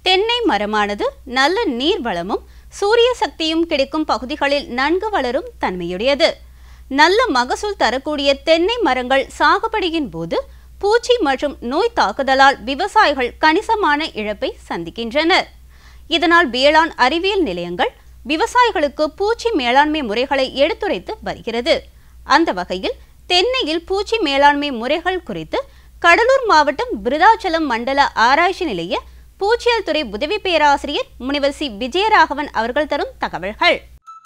தென்னை மரமானது நல்ல நீர் வளமும் சூரிய சக்தியும் கிடைக்கும் பகுதிகளில் நன்கு வளரும் தன்மையுடையது நல்ல மகசூல் தரக்கூடிய தென்னை மரங்கள் சாகுபடியின் போது பூச்சி மற்றும் நோய் தாக்குதலால் விவசாயிகள் கணிசமான இழப்பை சந்திக்கின்றனர் இதனால் வேளாண் அறிவியல் நிலையங்கள் விவசாயிகளுக்கு பூச்சி மேலாண்மை முறைகளை எடுத்துரைத்து வருகிறது அந்த வகையில் தென்னையில் பூச்சி மேலாண்மை முறைகள் குறித்து கடலூர் மாவட்டம் விருதாச்சலம் மண்டல ஆராய்ச்சி நிலைய பூச்சியல் துறை உதவி பேராசிரியர் முனிவர் சி விஜயராகவன் அவர்கள் தரும் தகவல்கள்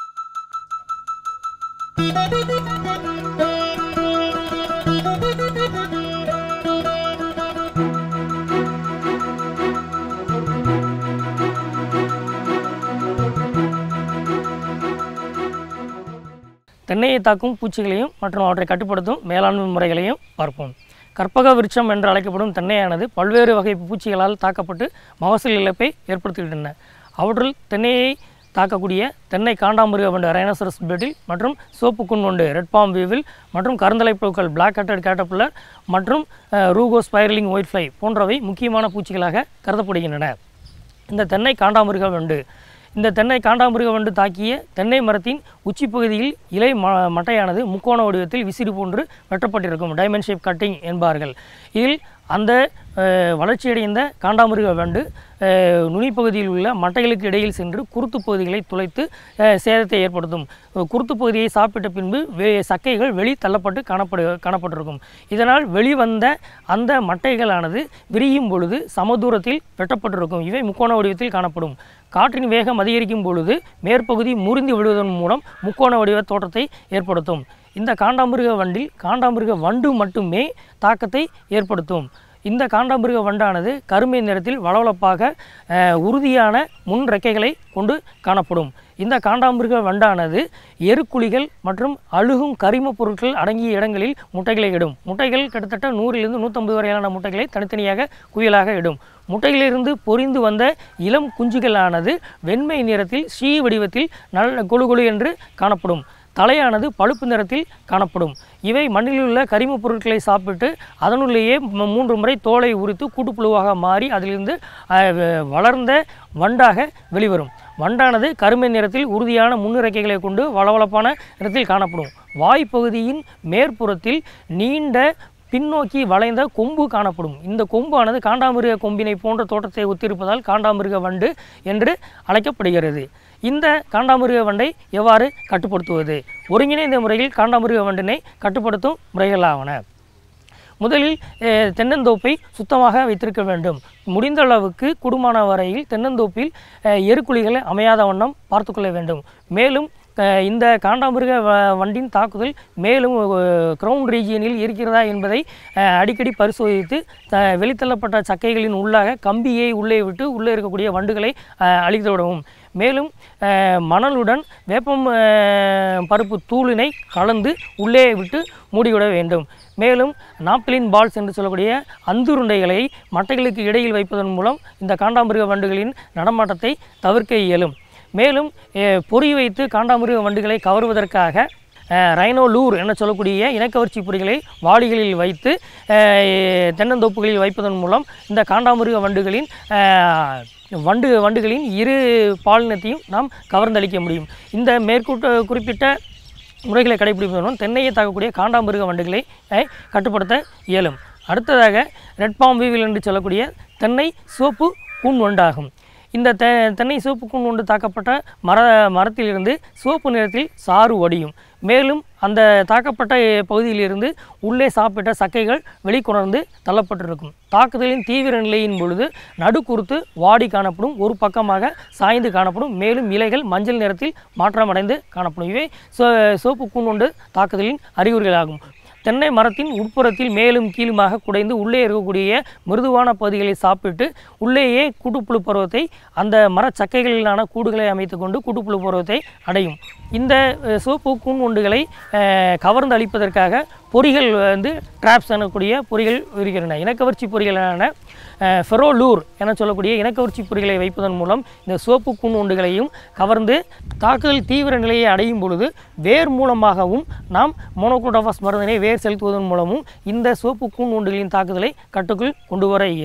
தென்னையை தாக்கும் பூச்சிகளையும் மற்றும் அவற்றை கட்டுப்படுத்தும் மேலாண்மை முறைகளையும் பார்ப்போம் கற்பக விருட்சம் என்று அழைக்கப்படும் தென்னையானது பல்வேறு வகை பூச்சிகளால் தாக்கப்பட்டு மகசூல் இழப்பை ஏற்படுத்துகின்றன அவற்றுள் தென்னையை தாக்கக்கூடிய தென்னை காண்டாமிருக வண்டு ரைனோசரஸ் பெடில் மற்றும் சோப்புக்குன் வண்டு ரெட் பாம் வீவில் மற்றும் கருந்தலை புழுக்கள் பிளாக் கட்டட் கேட்டப்புல்லர் மற்றும் ரூகோ ஸ்பைரலிங் ஒயிட் ஃப்ளை போன்றவை முக்கியமான பூச்சிகளாக கருதப்படுகின்றன இந்த தென்னை காண்டாமிருக வண்டு இந்த தென்னை காண்டாமிருக வண்டு தாக்கிய தென்னை மரத்தின் உச்சி பகுதியில் இலை ம மட்டையானது முக்கோண வடிவத்தில் விசிறி போன்று வெட்டப்பட்டிருக்கும் டைமண்ட் ஷேப் கட்டிங் என்பார்கள் இதில் அந்த அஹ், வளர்ச்சியடைந்த காண்டாமிருக வண்டு அஹ், நுனிப்பகுதியில் உள்ள மட்டைகளுக்கு இடையில் சென்று குருத்து பகுதிகளை துளைத்து அஹ், சேதத்தை ஏற்படுத்தும் குருத்து பகுதியை சாப்பிட்ட பின்பு வெ சக்கைகள் வெளி தள்ளப்பட்டு காணப்படு காணப்பட்டிருக்கும் இதனால் வெளிவந்த அந்த மட்டைகளானது விரியும் பொழுது சமதூரத்தில் வெட்டப்பட்டிருக்கும் இவை முக்கோண வடிவத்தில் காணப்படும் காற்றின் வேகம் அதிகரிக்கும் பொழுது மேற்பகுதி முறிந்து விடுவதன் மூலம் முக்கோண வடிவ தோற்றத்தை ஏற்படுத்தும் இந்த காண்டாமிருக வண்டில் காண்டாமிருக வண்டு மட்டுமே தாக்கத்தை ஏற்படுத்தும் இந்த காண்டாமிருக வண்டானது கருமை நிறத்தில் வளவளப்பாக அஹ், உறுதியான முன் ரெக்கைகளை கொண்டு காணப்படும் இந்த காண்டாமிருக வண்டானது எருக்குழிகள் மற்றும் அழுகும் கரிமப் பொருட்கள் அடங்கிய இடங்களில் முட்டைகளை இடும் முட்டைகள் கிட்டத்தட்ட நூறிலிருந்து நூற்றம்பது வரையிலான முட்டைகளை தனித்தனியாக குவியலாக இடும் முட்டையிலிருந்து பொரிந்து வந்த இளம் குஞ்சுகளானது வெண்மை நிறத்தில் ஸ்ரீ வடிவத்தில் நல்ல கொழு கொழு என்று காணப்படும் தலையானது பழுப்பு நிறத்தில் காணப்படும் இவை மண்ணில் உள்ள கரிமப் பொருட்களை சாப்பிட்டு அதனுள்ளேயே ம- மூன்று முறை தோலை உரித்து கூட்டுப்புழுவாக மாறி அதிலிருந்து அஹ், வ- வளர்ந்த வண்டாக வெளிவரும் வண்டானது கருமை நிறத்தில் உறுதியான முன்னிறக்கைகளை கொண்டு வளவளப்பான நிறத்தில் காணப்படும் வாய்ப்பகுதியின் மேற்புறத்தில் நீண்ட பின்னோக்கி வளைந்த கொம்பு காணப்படும் இந்த கொம்பானது காண்டாமிருக கொம்பினை போன்ற தோற்றத்தை ஒத்திருப்பதால் காண்டாமிருக வண்டு என்று அழைக்கப்படுகிறது இந்த காண்டாமிருக வண்டை எவ்வாறு கட்டுப்படுத்துவது ஒருங்கிணைந்த முறையில் காண்டாமிருக வண்டினை கட்டுப்படுத்தும் முறைகளாவன முதலில் அஹ், தென்னந்தோப்பை சுத்தமாக வைத்திருக்க வேண்டும் முடிந்த அளவுக்கு குடும்பமான வரையில் தென்னந்தோப்பில் அஹ், எருக்குழிகள் அமையாத வண்ணம் பார்த்துக்கொள்ள வேண்டும் மேலும் அஹ், இந்த காண்டாமிருக வ- வண்டின் தாக்குதல் மேலும் கிரவுன் ரீஜியனில் இருக்கிறதா என்பதை அஹ், அடிக்கடி பரிசோதித்து த வெளித்தள்ளப்பட்ட சக்கைகளின் உள்ளாக கம்பியை உள்ளே விட்டு உள்ளே இருக்கக்கூடிய வண்டுகளை அஹ், அழித்து விடவும் மேலும் அஹ், மணலுடன் வேப்பம் அஹ், பருப்பு தூளினை கலந்து உள்ளே விட்டு மூடிவிட வேண்டும் மேலும் நாப்தலின் பால்ஸ் என்று சொல்லக்கூடிய அந்துருண்டைகளை மட்டைகளுக்கு இடையில் வைப்பதன் மூலம் இந்த காண்டாமிருக வண்டுகளின் நடமாட்டத்தை தவிர்க்க இயலும் மேலும் அஹ், பொறி வைத்து காண்டாமிருக வண்டுகளை கவருவதற்காக அஹ், ரைனோலூர் என சொல்லக்கூடிய இனக்கவர்ச்சி பொறிகளை வாளிகளில் வைத்து அஹ், தென்னந்தோப்புகளில் வைப்பதன் மூலம் இந்த காண்டாமிருக வண்டுகளின் அஹ், வண்டு வண்டுகளின் இரு பாலினத்தையும் நாம் கவர்ந்தளிக்க முடியும் இந்த மேற்கூட்ட குறிப்பிட்ட முறைகளை கடைபிடிப்பதன் மூலம் தென்னையை தாக்கக்கூடிய காண்டாமிருக வண்டுகளை அஹ், கட்டுப்படுத்த இயலும் அடுத்ததாக ரெட் பாம் வீவில் என்று சொல்லக்கூடிய தென்னை சிவப்பு கூன் வண்டாகும் இந்த தெ தென்னை சிவப்பு கூன் வண்டு தாக்கப்பட்ட மர மரத்திலிருந்து சிவப்பு நிறத்தில் சாறு வடியும் மேலும் அந்த தாக்கப்பட்ட அஹ், பகுதியிலிருந்து உள்ளே சாப்பிட்ட சக்கைகள் வெளிக்கொணர்ந்து தள்ளப்பட்டிருக்கும் தாக்குதலின் தீவிர நிலையின் பொழுது நடுக்குறுத்து வாடி காணப்படும் ஒரு பக்கமாக சாய்ந்து காணப்படும் மேலும் இலைகள் மஞ்சள் நிறத்தில் மாற்றமடைந்து காணப்படும் இவை சோ- சோப்பு கூண்டுண்டு தாக்குதலின் அறிகுறிகளாகும் தென்னை மரத்தின் உட்புறத்தில் மேலும் கீழுமாக குடைந்து உள்ளே இருக்கக்கூடிய மிருதுவான பகுதிகளை சாப்பிட்டு உள்ளேயே கூட்டுப்புழு பருவத்தை அந்த மரச்சக்கைகளிலான கூடுகளை அமைத்துக்கொண்டு கூட்டுப்புழு பருவத்தை அடையும் இந்த அஹ், சோப்பு கூன் உண்டுகளை அஹ், கவர்ந்து அழிப்பதற்காக பொறிகள் வந்து ட்ராப்ஸ் எனக்கூடிய பொறிகள் இருக்கின்றன இனக்கவர்ச்சி பொறிகளான அஹ், ஃபெரோலூர் என சொல்லக்கூடிய இனக்கவர்ச்சி பொறிகளை வைப்பதன் மூலம் இந்த சோப்பு கூன் உண்டுகளையும் கவர்ந்து தாக்குதல் தீவிர நிலையை அடையும் பொழுது வேர் மூலமாகவும் நாம் மோனோக்ரோட்டோபாஸ் மருந்தினை வேர் செலுத்துவதன் மூலமும் இந்த சோப்பு கூன் உண்டுகளின் தாக்குதலை கட்டுக்குள் கொண்டு வர இயலும்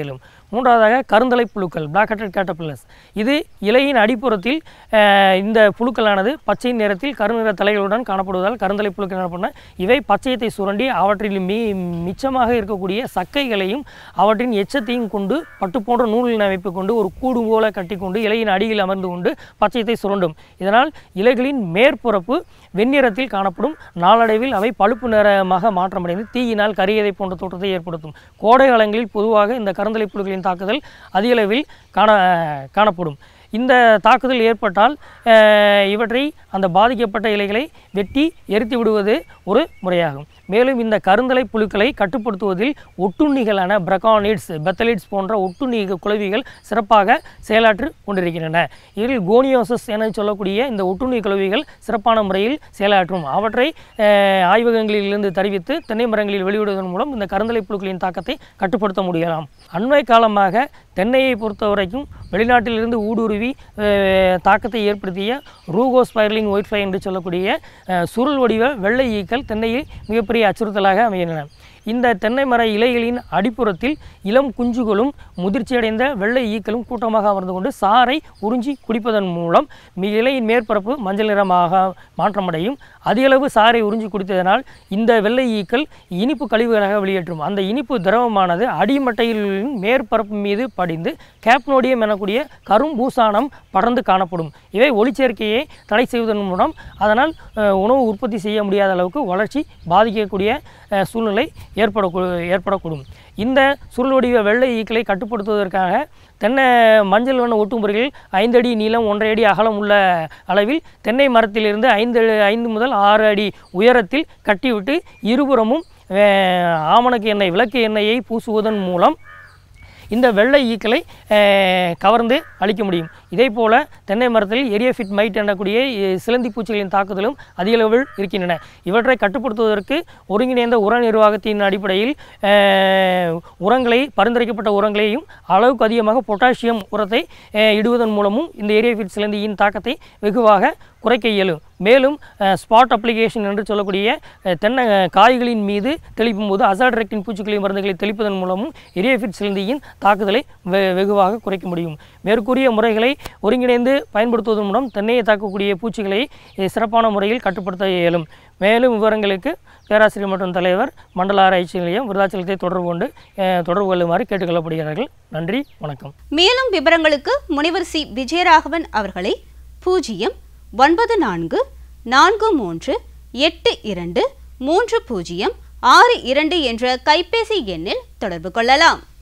மூன்றாவதாக கருந்தலை புழுக்கள் பிளாக் ஹெட்டட் கேட்டபில்லர்ஸ் இது இலையின் அடிப்புறத்தில் அஹ், இந்த புழுக்களானது பச்சை நிறத்தில் கருநிற தலைகளுடன் காணப்படுவதால் கருந்தலை புழுக்கள் எனப்படும் இவை பச்சையத்தை சுரண்டி அவற்றில் மீ மிச்சமாக இருக்கக்கூடிய சக்கைகளையும் அவற்றின் எச்சத்தையும் கொண்டு பட்டு போன்ற நூலின் அமைப்பு கொண்டு ஒரு கூடு போல கட்டிக்கொண்டு இலையின் அடியில் அமர்ந்து கொண்டு பச்சையத்தை சுரண்டும் இதனால் இலைகளின் மேற்புறப்பு வெண்ணிறத்தில் காணப்படும் நாளடைவில் அவை பழுப்பு நிறமாக மாற்றமடைந்து தீயினால் கரியதை போன்ற தோற்றத்தை ஏற்படுத்தும் கோடை காலங்களில் பொதுவாக இந்த கருந்தலை புழுக்களின் தாக்குதல் அதிக அளவில் காண காணப்படும் இந்த தாக்குதல் ஏற்பட்டால் அஹ், இவற்றை அந்த பாதிக்கப்பட்ட இலைகளை வெட்டி எரித்து விடுவது ஒரு முறையாகும் மேலும் இந்த கருந்தலை புழுக்களை கட்டுப்படுத்துவதில் ஒட்டுண்ணிகளான பிரகானிட்ஸ் பெத்தலிட்ஸ் போன்ற ஒட்டுண்ணி குளவிகள் சிறப்பாக செயலாற்றி கொண்டிருக்கின்றன இதில் கோனியோசஸ் என சொல்லக்கூடிய இந்த ஒட்டுண்ணி குளவிகள் சிறப்பான முறையில் செயலாற்றும் அவற்றை அஹ், ஆய்வகங்களிலிருந்து தெரிவித்து தென்னை மரங்களில் வெளியிடுவதன் மூலம் இந்த கருந்தலை புழுக்களின் தாக்கத்தை கட்டுப்படுத்த முடியலாம் அண்மை காலமாக தென்னையை பொறுத்த வரைக்கும் வெளிநாட்டிலிருந்து ஊடுருவி அஹ், தாக்கத்தை ஏற்படுத்திய ரூகோ ஸ்பைரலிங் ஒயிட் ஃப்ளை என்று சொல்லக்கூடிய அஹ், சுருள் வடிவ வெள்ளை ஈக்கள் தென்னையில் மிகப்பெரிய அச்சுறுத்தலாக அமைகின்றன இந்த தென்னை மர இலைகளின் அடிப்புறத்தில் இளம் குஞ்சுகளும் முதிர்ச்சியடைந்த வெள்ளை ஈக்களும் கூட்டமாக அமர்ந்து கொண்டு சாறை உறிஞ்சி குடிப்பதன் மூலம் மி- இலையின் மேற்பரப்பு மஞ்சள் நிறமாக மாற்றமடையும் அதிகளவு சாறை உறிஞ்சி குடித்ததனால் இந்த வெள்ளை ஈக்கள் இனிப்பு கழிவுகளாக வெளியேற்றும் அந்த இனிப்பு திரவமானது அடிமட்டையில் மேற்பரப்பு மீது படிந்து கேப்னோடியம் எனக்கூடிய கரும்பூசானம் படர்ந்து காணப்படும் இவை ஒளிச்சேர்க்கையை தடை செய்வதன் மூலம் அதனால் அஹ், உணவு உற்பத்தி செய்ய முடியாத அளவுக்கு வளர்ச்சி பாதிக்கக்கூடிய அஹ், சூழ்நிலை ஏற்படக்கூ ஏற்படக்கூடும் இந்த சுருள் வடிவ வெள்ளை ஈக்களை கட்டுப்படுத்துவதற்காக தென்னை மஞ்சள் வண்ண ஒட்டுமுறைகள் ஐந்து அடி நீளம் ஒன்றரை அடி அகலம் உள்ள அளவில் தென்னை மரத்திலிருந்து ஐந்து ஐந்து முதல் ஆறு அடி உயரத்தில் கட்டிவிட்டு இருபுறமும் அஹ், ஆமணக்கு எண்ணெய் விளக்கு எண்ணெயை பூசுவதன் மூலம் இந்த வெள்ளை ஈக்களை அஹ், கவர்ந்து அழிக்க முடியும் இதே போல தென்னை மரத்தில் எரியஃபிட் மைட் எனக்கூடிய அஹ், சிலந்தி பூச்சிகளின் தாக்குதலும் அதிக அளவில் இருக்கின்றன இவற்றை கட்டுப்படுத்துவதற்கு ஒருங்கிணைந்த உர நிர்வாகத்தின் அடிப்படையில் அஹ், உரங்களை பரிந்துரைக்கப்பட்ட உரங்களையும் அளவுக்கு அதிகமாக பொட்டாசியம் உரத்தை அஹ், இடுவதன் மூலமும் இந்த எரியஃபிட் சிலந்தியின் தாக்கத்தை வெகுவாக குறைக்க இயலும் மேலும் ஸ்பாட் அப்ளிகேஷன் என்று சொல்லக்கூடிய அஹ், தென்னை அஹ், காய்களின் மீது தெளிக்கும் போது அசாட்ரெக்டின் பூச்சிக்கொல்லி மருந்துகளை தெளிப்பதன் மூலமும் எரியஃபிட் சிலந்தியின் தாக்குதலை வெ- வெகுவாக குறைக்க முடியும் மேற்கூறிய முறைகளை ஒருங்கிணைந்து பயன்படுத்துவதன் மூலம் தென்னையை தாக்கக்கூடிய பூச்சிகளை அஹ், சிறப்பான முறையில் கட்டுப்படுத்த இயலும் மேலும் விவரங்களுக்கு பேராசிரியர் மற்றும் தலைவர் மண்டல ஆராய்ச்சி நிலையம் விருதாச்சலத்தை தொடர்பு கொண்டு அஹ், தொடர்பு கொள்ளுமாறு கேட்டுக்கொள்ளப்படுகிறார்கள் நன்றி வணக்கம் மேலும் விவரங்களுக்கு முனைவர் சி விஜயராகவன் அவர்களை பூஜ்ஜியம் ஒன்பது நான்கு நான்கு மூன்று எட்டு இரண்டு மூன்று பூஜ்ஜியம் ஆறு இரண்டு என்ற கைபேசி எண்ணில் தொடர்பு கொள்ளலாம்